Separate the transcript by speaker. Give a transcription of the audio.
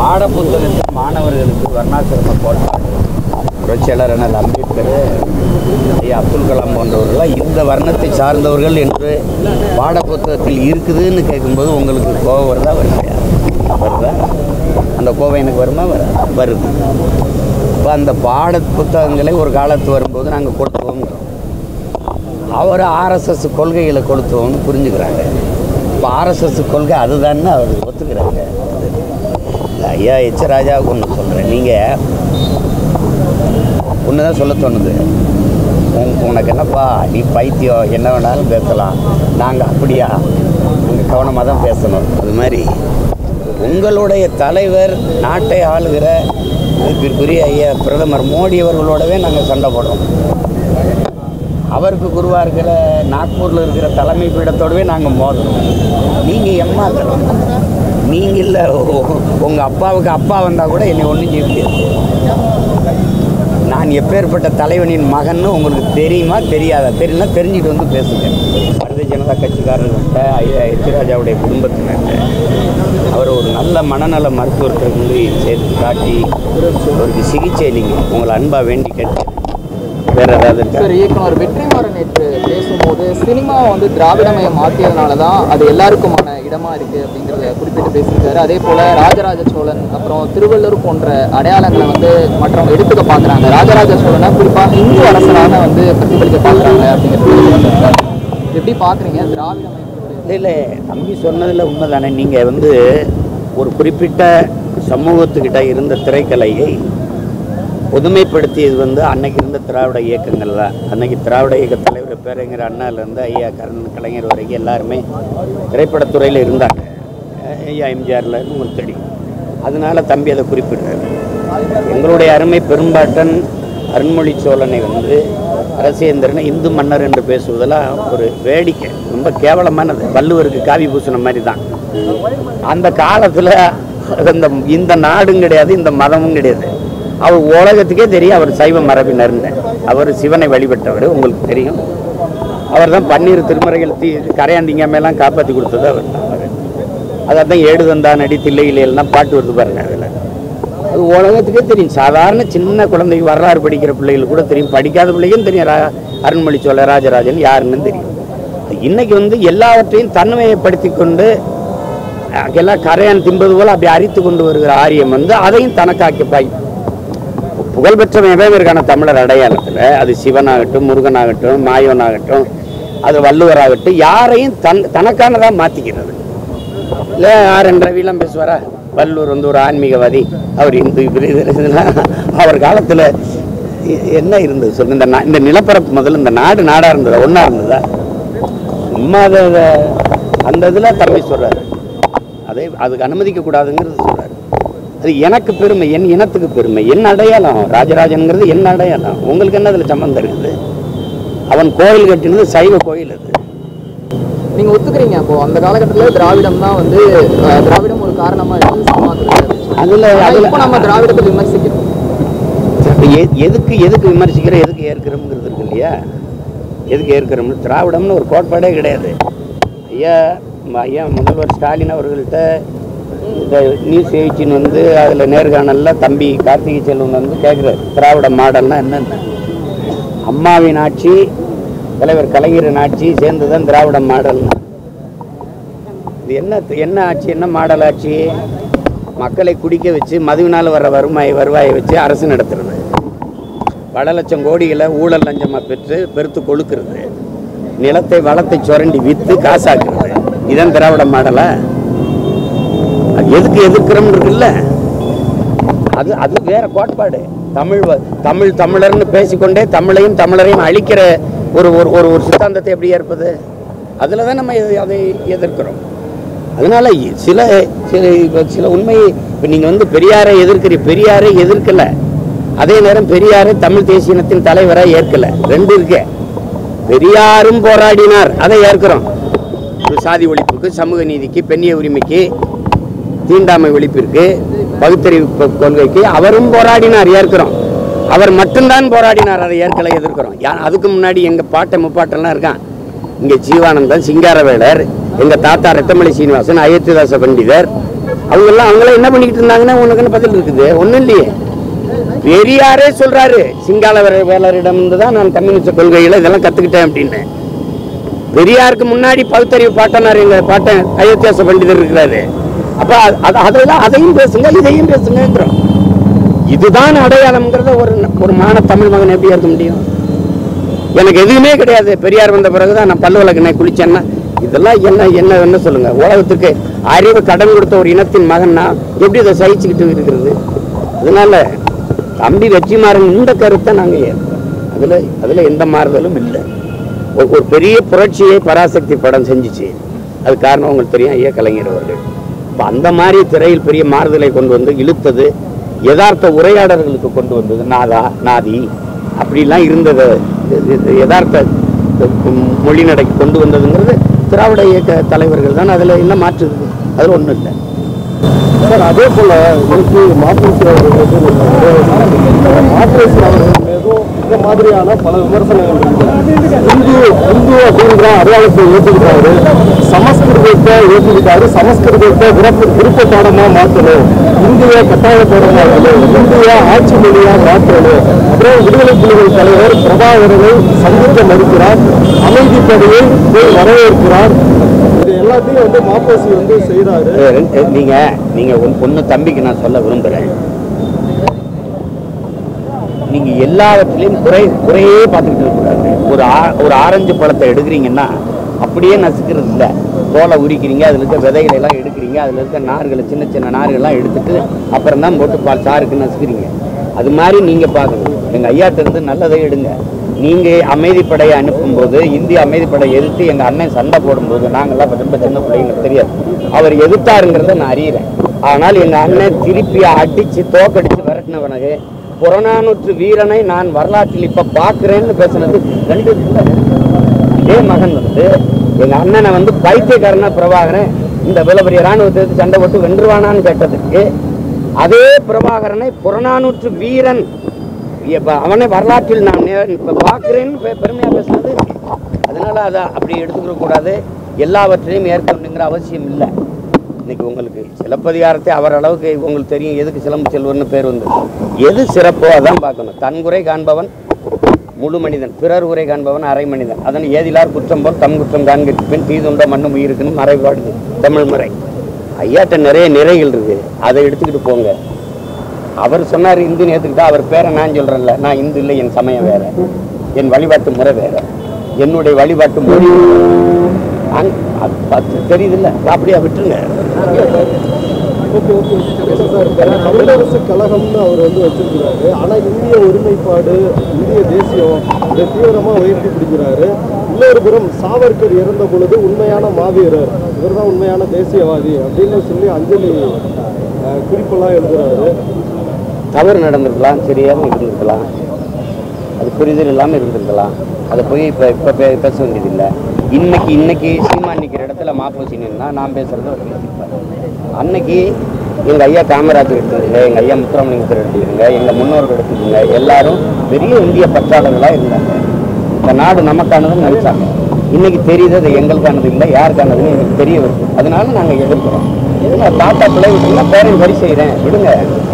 Speaker 1: பாட புத்தகத்தில் மாணவர்களுக்கு வர்ணாசிரம கோட்பாடு புரட்சியாளர் அண்ணல் அம்பேத்கர் ஐயா அப்துல் கலாம் போன்றவர்கள்லாம் இந்த வர்ணத்தை சார்ந்தவர்கள் என்று பாட புத்தகத்தில் இருக்குதுன்னு கேட்கும்போது உங்களுக்கு கோபம் வருதா வருதா வருதா அந்த கோபம் எனக்கு வருமா வராதா? வருது இப்போ அந்த பாட புத்தகங்களை ஒரு காலத்து வரும்போது நாங்கள் கொடுத்துவோங்கிறோம் அவர் ஆர்எஸ்எஸ் கொள்கைகளை கொடுத்தோம்னு புரிஞ்சுக்கிறாங்க இப்போ ஆர்எஸ்எஸ் கொள்கை அதுதான்னு அவர் ஒத்துக்கிறாங்க இல்ல, ஐயா எச் ராஜாவுக்கு ஒன்று சொல்கிறேன் நீங்கள் ஒன்று தான் சொல்ல தோணுது உன் உனக்கு என்னப்பா நீ பைத்தியம் என்ன வேணாலும் பேசலாம் நாங்கள் அப்படியா நாங்கள் கவனமாக தான் பேசணும் அது மாதிரி உங்களுடைய தலைவர் நாட்டை ஆளுகிற இதற்குரிய ஐயா பிரதமர் மோடி அவர்களோடவே நாங்கள் சண்டை போடுறோம் அவருக்கு குருவாக இருக்கிற நாக்பூரில் இருக்கிற தலைமை பீடத்தோடவே நாங்கள் மோதுறோம் நீங்கள் எம்மாத்திரம் நீங்கள் இல்லை உங்கள் அப்பாவுக்கு அப்பா வந்தால் கூட என்னை ஒன்றும் செய்ய முடியாது நான் எப்பேற்பட்ட தலைவனின் மகன்னு உங்களுக்கு தெரியுமா தெரியாதா தெரியல தெரிஞ்சுட்டு வந்து பேசுங்க பாரதிய ஜனதா கட்சிக்காரர்கிட்ட ஐயா எச்ராஜாவுடைய குடும்பத்தினர்கிட்ட அவர் ஒரு நல்ல மனநல மருத்துவர்கிட்ட கொண்டு சேர்த்து காட்டி அவருக்கு சிகிச்சை நீங்கள் உங்களை அன்பாக வேண்டி கேட்டு வேறு ஏதாவது இருக்கா
Speaker 2: சார் இயக்குனர் வெற்றிமாறன் நேற்று பேசும்போது சினிமாவை வந்து திராவிடமயம் மாற்றியதுனால தான் அது எல்லாருக்குமான இடமா இருக்கு அப்படிங்கிறத குறிப்பிட்டு பேசியிருக்காரு அதே போல ராஜராஜ சோழன் அப்புறம் திருவள்ளுவர் போன்ற அடையாளங்களை வந்து மற்றவங்க எடுத்துக்க பார்க்குறாங்க ராஜராஜ சோழனை குறிப்பாக இந்து அரசராக வந்து பிரதிபலிக்க பார்க்குறாங்க அப்படிங்கிறது சொல்லியிருக்காரு. எப்படி பார்க்குறீங்க திராவிடமயம்
Speaker 1: இல்லை இல்லை தம்பி சொன்னதில் உண்மைதானே நீங்கள் வந்து ஒரு குறிப்பிட்ட சமூகத்துக்கிட்ட இருந்த திரைக்கலையை பொதுமைப்படுத்தியது வந்து அன்னைக்கு இருந்த திராவிட இயக்கங்கள் தான் அன்னைக்கு திராவிட இயக்க தலைவர் பேரறிஞர் அண்ணாலேருந்து ஐயா கருண் கலைஞர் வரைக்கும் எல்லாருமே திரைப்படத்துறையில் இருந்தாங்க அஹ் ஐயா எம்ஜிஆரில் உங்களுக்கு தெரியும் அதனால தம்பி அதை குறிப்பிட்டார் எங்களுடைய அருமை பெரும்பாட்டன் அருண்மொழி சோழனை வந்து அரசேந்திரனை இந்து மன்னர் என்று பேசுவதெல்லாம் ஒரு வேடிக்கை ரொம்ப கேவலமானது வள்ளுவருக்கு காவி பூசின மாதிரி தான் அந்த காலத்தில் இந்த இந்த நாடும் கிடையாது இந்த மதமும் கிடையாது அவர் உலகத்துக்கே தெரியும் அவர் சைவ மரபினர்னு அவர் சிவனை வழிபட்டவர் உங்களுக்கு தெரியும் அவர் தான் பன்னீர் திருமறைகள் தீ கரையாந்திங்காமெல்லாம் காப்பாற்றி கொடுத்தது அவர் தான் அவர் அதை தான் ஏடு தந்தான் அடி தில்லையிலாம் பாட்டு வருது பாருங்க அதில் அது உலகத்துக்கே தெரியும் சாதாரண சின்ன குழந்தைக்கு வரலாறு படிக்கிற பிள்ளைகள் கூட தெரியும் படிக்காத பிள்ளைக்கும் தெரியும் ரா- அருண்மொழி சோழ ராஜராஜன் யாருன்னு தெரியும் இன்னைக்கு வந்து எல்லாவற்றையும் தன்மையப்படுத்தி கொண்டு அஹ், எல்லாம் கரையான் தின்பது போல அப்படி அரித்து கொண்டு வருகிற ஆரியம் வந்து அதையும் தனக்காக்கி பாய் புகழ்பெற்ற வெவ்வேறுக்கான தமிழர் அடையாளத்தில் அது சிவனாகட்டும் முருகனாகட்டும் மாயோனாகட்டும் அது வள்ளுவராகட்டும் யாரையும் தன் தனக்கானதாக மாற்றிக்கிறது இல்லை ஆர் என் ரவிலாம் பேசுவாரா வள்ளுவர் வந்து ஒரு ஆன்மீகவாதி அவர் இந்து இப்படி இது இதெல்லாம் அவர் காலத்தில் என்ன இருந்தது சொல்லுங்க இந்த நா- இந்த நிலப்பரப்பு முதல்ல இந்த நாடு நாடாக இருந்ததா ஒன்றா இருந்ததா சும்மா அதை அதை- அந்த இதில் தம்பி சொல்கிறாரு அதை அதுக்கு அனுமதிக்க கூடாதுங்கிறது சொல்கிறாரு அது எனக்கு பெருமை என் இனத்துக்கு பெருமை என் அடையாளம் ராஜராஜனுங்கிறது என் அடையாளம் உங்களுக்கு என்ன அதில் சம்மந்தம் இருக்குது அவன் கோயில் கட்டினது சைவ கோயில் அது
Speaker 2: நீங்க ஒத்துக்கிறீங்க அப்போ அந்த காலகட்டத்தில் திராவிடம் தான் வந்து அஹ், திராவிடம் ஒரு காரணமா இருந்து சமாத்துறது
Speaker 1: அதில்
Speaker 2: ஆனா
Speaker 1: அதில்
Speaker 2: இப்போ நம்ம திராவிடத்தை விமர்சிக்கிறோம்
Speaker 1: இப்ப எ- எதுக்கு எதுக்கு விமர்சிக்கிற எதுக்கு ஏற்கிறோம்ங்கிறது இருக்கு இல்லையா எதுக்கு ஏற்கிறோம் திராவிடம்னு ஒரு கோட்பாடே கிடையாது ஐயா ம- ஐயா முதல்வர் ஸ்டாலின் அவர்கள்ட்ட இந்த நியூஸ் எயிட்டின் வந்து அதில் நேர்காணலில் தம்பி கார்த்திகை செல்வன் வந்து கேட்குறாரு திராவிட மாடல்னா என்னன்னு அம்மாவின் ஆட்சி தலைவர் கலைஞரின் ஆட்சி சேர்ந்து தான் திராவிட மாடல்னா இது என்ன என்ன ஆட்சி என்ன மாடல் ஆட்சி மக்களை குடிக்க வச்சு மதுவினால் வர வருவாய் வருவாயை வச்சு அரசு நடத்துறது பல லட்சம் கோடிகளை ஊழல் லஞ்சமாக பெற்று பெருத்து கொழுக்கிறது நிலத்தை வளத்தை சுரண்டி விற்று காசாக்குறது இதான் திராவிட மாடலா அது எதுக்கு எதிர்க்கிறோம்னு இருக்குல்ல அது அது வேற கோட்பாடு தமிழ் வ- தமிழ் தமிழர்னு பேசிக்கொண்டே தமிழையும் தமிழரையும் அழிக்கிற ஒரு ஒரு ஒரு ஒரு சித்தாந்தத்தை எப்படி ஏற்பது அதில் தான் நம்ம இதை- அதை எதிர்க்கிறோம் அதனால இ- சில சில இப்ப சில உண்மை இப்போ நீங்கள் வந்து பெரியாரை எதிர்க்கிறீ பெரியாரை எதிர்க்கல அதே நேரம் பெரியாரை தமிழ் தேசியனத்தின் தலைவரை ஏற்கல ரெண்டு இருக்கே பெரியாரும் போராடினார் அதை ஏற்கிறோம் ஒரு சாதி ஒழிப்புக்கு சமூக நீதிக்கு பெண்ணிய உரிமைக்கு தீண்டாமை ஒழிப்பிற்கு பகுத்தறிவு கொ- கொள்கைக்கு அவரும் போராடினார் ஏற்கிறோம் அவர் மட்டும்தான் போராடினார் அதை ஏற்கலை எதிர்க்கிறோம் யா அதுக்கு முன்னாடி எங்கள் பாட்டை முப்பாட்டெல்லாம் இருக்கான் இங்கே ஜீவானந்தன் சிங்காரவேலர் எங்கள் தாத்தா ரெட்டமலை சீனிவாசன் அயோத்திதாச பண்டிதர் அவங்க எல்லாம் அவங்களாம் என்ன பண்ணிக்கிட்டு இருந்தாங்கன்னா உனக்கு என்ன பதில் இருக்குது ஒண்ணும் இல்லையே பெரியாரே சொல்றாரு சிங்கால வேற- வேலரிடம் தான் நான் கம்யூனிஸ்ட் கொள்கைகளை இதெல்லாம் கத்துக்கிட்டேன் அப்படின்னு பெரியாருக்கு முன்னாடி பகுத்தறிவு பாட்டனார் எங்க பாட்டன் அயோத்தியாச பண்டிதர் இருக்கிறாரு அப்ப அது- அது- அதெல்லாம் அதையும் பேசுங்க இதையும் பேசுங்கிறோம் இதுதான் அடையாளம்ங்கிறத ஒரு ஒரு மான தமிழ் மகன் எப்படி இருக்க முடியும் எனக்கு எதுவுமே கிடையாது பெரியார் வந்த பிறகுதான் நான் பல்லு விளக்குனேன் குளிச்சேன்னா இதெல்லாம் என்ன என்ன என்ன சொல்லுங்க உலகத்துக்கு அறிவு கடன் கொடுத்த ஒரு இனத்தின் மகன்னா எப்படி இதை சகிச்சுக்கிட்டு இருக்கிறது அதனால தம்பி வெற்றிமாறன் இந்த கருத்தை நாங்க ஏற்போம் அதுல அதுல எந்த மாறுதலும் இல்லை ஒரு ஒரு பெரிய புரட்சியை பராசக்தி படம் செஞ்சுச்சு அது காரணம் உங்களுக்கு தெரியும் ஐயா கலைஞர் அவர்கள் இப்போ அந்த மாதிரி திரையில் பெரிய மாறுதலை கொண்டு வந்து இழுத்தது யதார்த்த உரையாடல்களுக்கு கொண்டு வந்தது நாதா நாதி அப்படிலாம் இருந்தது இது- இது யதார்த்த மொழி நடைக்கு கொண்டு வந்ததுங்கிறது திராவிட இயக்க தலைவர்கள் தான் அதில் என்ன மாற்றுது அதில் ஒன்றும் இல்லை
Speaker 3: சார் அதே போல எனக்கு மாப்போசி அவர்கள் மீது மாப்போசி அவர்கள் மீதும் இந்த மாதிரியான பல விமர்சனங்கள் இருக்கு இந்து இந்து அப்படிங்கிற அடையாளத்தை ஏற்றுக்கிட்டாரு சமஸ்கிருதத்தை ஏற்றுக்கிட்டாரு சமஸ்கிருதத்தை விருப்ப விருப்ப பாடமா மாற்றணும் இந்திய கட்டாய பாடமா மாற்றணும் இந்திய ஆட்சி மொழியா மாற்றணும் அப்புறம் விடுதலை புலிகள் தலைவர் பிரபாகரனை சந்திக்க மறுக்கிறார் அமைதிப்படையை போய் வரவேற்கிறார் இது எல்லாத்தையும் வந்து மாப்போசி வந்து செய்யறாரு
Speaker 1: அஹ் ரெண்டு- நீங்க நீங்க ஒன்- ஒண்ணு தம்பிக்கு நான் சொல்ல விரும்புறேன் நீங்க எல்லாவற்றிலையும் குறை குறையே பார்த்துக்கிட்டு இருக்கக்கூடாது ஒரு ஆ- ஒரு ஆரஞ்சு பழத்தை எடுக்கிறீங்கன்னா அப்படியே நசுக்கிறது இல்லை தோலை உரிக்கிறீங்க அதில் இருக்க விதைகளை எல்லாம் எடுக்கிறீங்க அதில் இருக்க நார்களை சின்ன சின்ன நார்கள்லாம் எடுத்துட்டு அப்புறம் தான் போட்டு பால் சாருக்கு நசுக்கிறீங்க அது மாதிரி நீங்க பார்க்கணும் எங்க ஐயாட்ட இருந்து நல்லதை எடுங்க நீங்க அமைதிப்படையை அனுப்பும்போது இந்திய அமைதிப்படை எதிர்த்து எங்க அண்ணன் சண்டை போடும்போது நாங்கெல்லாம் ரொம்ப சின்ன பிள்ளைங்களுக்கு தெரியாது அவர் எதிர்த்தாருங்கிறத நான் அறியறேன் ஆனால் எங்க அண்ணன் திருப்பி அடிச்சு தோக்கடிச்சு விரட்டினவனகு புறநானூற்று வீரனை நான் வரலாற்றில் இப்ப பாக்குறேன்னு பேசுனது ரெண்டு இல்லை. இதே மகன் வந்து எங்க அண்ணனை வந்து பைத்தியக்காரனா பிரபாகரன் இந்த இவ்வளவு பெரிய ராணுவத்தை எதிர்த்து சண்டை போட்டு வென்றுவானான்னு கேட்டதுக்கு அதே பிரபாகரனை புறநானூற்று வீரன் இப்ப அவனை வரலாற்றில் நான் நே- இப்ப பார்க்கிறேன்னு பெ- பெருமையா பேசுனது இருக்கு. அதனால அதை அப்படி எடுத்துக்கிற கூடாது எல்லாவற்றையும் ஏற்கணுங்கிற அவசியம் இல்லை இன்னைக்கு உங்களுக்கு சிலப்பதிகாரத்தை அவர் அளவுக்கு உங்களுக்கு தெரியும் எதுக்கு சிலம்பு செல்வர்னு பேர் வந்து எது சிறப்போ அதான் பார்க்கணும் தன்குறை காண்பவன் முழு மனிதன் பிறர் உரை காண்பவன் அரை மனிதன் அதன் ஏதிலார் குற்றம் போல் தம் குற்றம் காண்கிற்கு பின் தீதுண்ட மண்ணும் உயிருக்குன்னு மறைபாடுது தமிழ் முறை ஐயாட்ட நிறைய நிறைகள் இருக்கு அதை எடுத்துக்கிட்டு போங்க அவர் சொன்னார் இந்துன்னு ஏத்துக்கிட்டா அவர் பேரை நான் சொல்றேன்ல நான் இந்து இல்லை என் சமயம் வேற என் வழிபாட்டு முறை வேற என்னுடைய வழிபாட்டு மொழி அங்க- அது பத்து தெரியுதுல்ல அப்படியே விட்டுருங்க
Speaker 3: ஓகே ஓகே சார் தமிழரசு கழகம்னு அவர் வந்து வச்சிருக்கிறாரு ஆனா இந்திய ஒருமைப்பாடு இந்திய தேசியம் இதை தீவிரமா உயர்த்தி பிடிக்கிறாரு இன்னொரு புறம் சாவர்கர் இறந்த பொழுது உண்மையான மாவீரர் இவர்தான் உண்மையான தேசியவாதி அப்படின்னு சொல்லி அஞ்சலி அஹ், குறிப்பெல்லாம் எழுதுறாரு
Speaker 1: தவறு நடந்திருக்கலாம் தெரியாமல் இருந்திருக்கலாம் அது புரிதல் இல்லாமல் இருந்திருக்கலாம் அதை போய் இப்போ இப்போ பே பேச வேண்டியதில்லை இன்னைக்கு இன்னைக்கு சீமா நிற்கிற இடத்துல மாப்போசி நின்னா நான் பேசுகிறத அவர் பேசியிருப்பார் அன்னைக்கு எங்கள் ஐயா காமராஜர் எடுத்துக்கங்க எங்கள் ஐயா முத்துராமலிங்கத்தர் எடுத்துக்கங்க எங்கள் முன்னோர்கள் எடுத்துக்கங்க எல்லாரும் பெரிய இந்திய பற்றாளர்களாக இருந்தாங்க இந்த நாடு நமக்கானதுன்னு நினைச்சாங்க இன்னைக்கு தெரியுது அது எங்களுக்கானது இல்லை யாருக்கானதுன்னு எங்களுக்கு தெரிய வருது அதனால நாங்கள் எதிர்க்கிறோம் ஏன்னா தாத்தா பிள்ளை விட்டுருந்தா பேரையும் வரி செய்கிறேன் விடுங்க